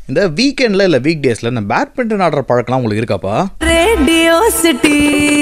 இந்த வீக்கெண்டில் இல்லை வீக் டேஸில் இந்த பேட்மிண்டன் ஆடுற பழக்கம்லாம் உங்களுக்கு இருக்காப்பா radio city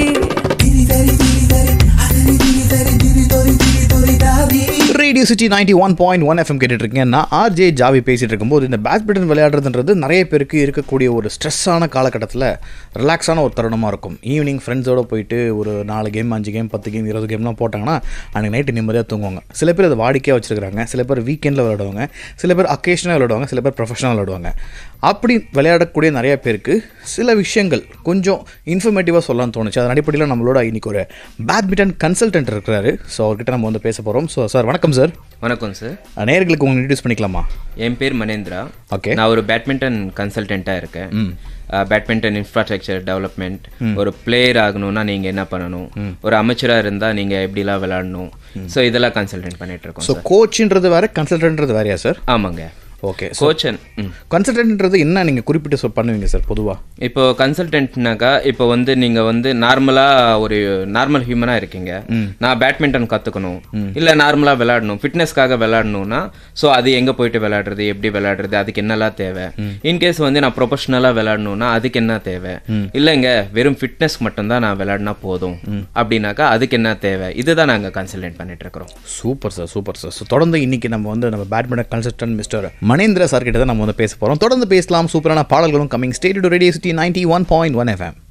radio city ninety one point one FM கேட்டுட்டு இருக்கீங்க நான் ஆர்ஜே ஜாவி பேசிட்டு இருக்கும்போது இந்த பேட்மிண்டன் விளையாடுறதுன்றது நிறைய பேருக்கு இருக்கக்கூடிய ஒரு ஸ்ட்ரெஸ்ஸான காலகட்டத்தில் ரிலாக்ஸான ஒரு தருணமாக இருக்கும் ஈவினிங் ஃப்ரெண்ட்ஸோட போயிட்டு ஒரு நாலு கேம் அஞ்சு கேம் பத்து கேம் இருபது கேம்லாம் போட்டாங்கன்னா அன்றைக்கி நைட்டு நிம்மதியாக தூங்குவாங்க சில பேர் அதை வாடிக்கையாக வச்சிருக்காங்க சில பேர் வீக்கெண்டில் விளையாடுவாங்க சில பேர் அக்கேஷனாக விளையாடுவாங்க சில பேர் ப்ரொஃபஷனல் விளையாடுவாங்க அப்படி விளையாடக்கூடிய நிறைய பேருக்கு சில விஷயங்கள் கொஞ்சம் இன்ஃபர்மேட்டிவாக சொல்லலாம்னு தோணுச்சு அதன் அடிப்படையில் நம்மளோட இன்னைக்கு ஒரு பேட்மிண்டன் கன்சல்டன்ட் இருக்கிறாரு ஸோ அவர்கிட்ட நம்ம வந்து பேச போகிறோம் ஸோ சார் வணக்கம் சார் வணக்கம் சார் நேர்களுக்கு உங்களை இன்ட்ரடியூஸ் பண்ணிக்கலாமா என் பேர் மனேந்திரா Okay. நான் ஒரு பேட்மிண்டன் கன்சல்டண்ட்டாக இருக்கேன் பேட்மிண்டன் இன்ஃப்ராஸ்ட்ரக்சர் டெவலப்மெண்ட் ஒரு பிளேயர் ஆகணும்னா நீங்கள் என்ன பண்ணணும் ஒரு அமைச்சராக இருந்தால் நீங்கள் எப்படிலாம் விளையாடணும் ஸோ இதெல்லாம் கன்சல்டன்ட் பண்ணிட்டு இருக்கோம் ஸோ கோச்ன்றது வேற கன்சல்டன்ட்றது வேறையா சார் ஆமாங்க ஓகே ஸோ கோச்சன் ம் கன்சல்டன்ட்ன்றது என்ன நீங்கள் குறிப்பிட்டு சொல் பண்ணுவீங்க சார் பொதுவாக இப்போ கன்சல்டன்ட்னாக்கா இப்போ வந்து நீங்க வந்து நார்மலா ஒரு நார்மல் ஹியூமனா இருக்கீங்க நான் பேட்மிண்டன் கத்துக்கணும் இல்ல நார்மலா விளையாடணும் ஃபிட்னஸ்க்காக விளையாடணும்னா ஸோ அது எங்க போயிட்டு விளையாடுறது எப்படி விளையாடுறது அதுக்கு என்னெல்லாம் தேவை இன்கேஸ் வந்து நான் ப்ரொஃபஷனலா விளையாடணும்னா அதுக்கு என்ன தேவை இல்லைங்க வெறும் ஃபிட்னஸ் மட்டும்தான் நான் விளையாடினா போதும் அப்படின்னாக்கா அதுக்கு என்ன தேவை இதுதான் நாங்க கன்சல்டன்ட் பண்ணிட்டு இருக்கிறோம் super sir super sir so தொடர்ந்து இன்னைக்கு நம்ம வந்து நம்ம badminton consultant mister Manendra sir கிட்ட தான் நம்ம வந்து பேச போகிறோம் தொடர்ந்து பேசலாம் சூப்பரான பாடல்களும் coming state radio city ninety one point one FM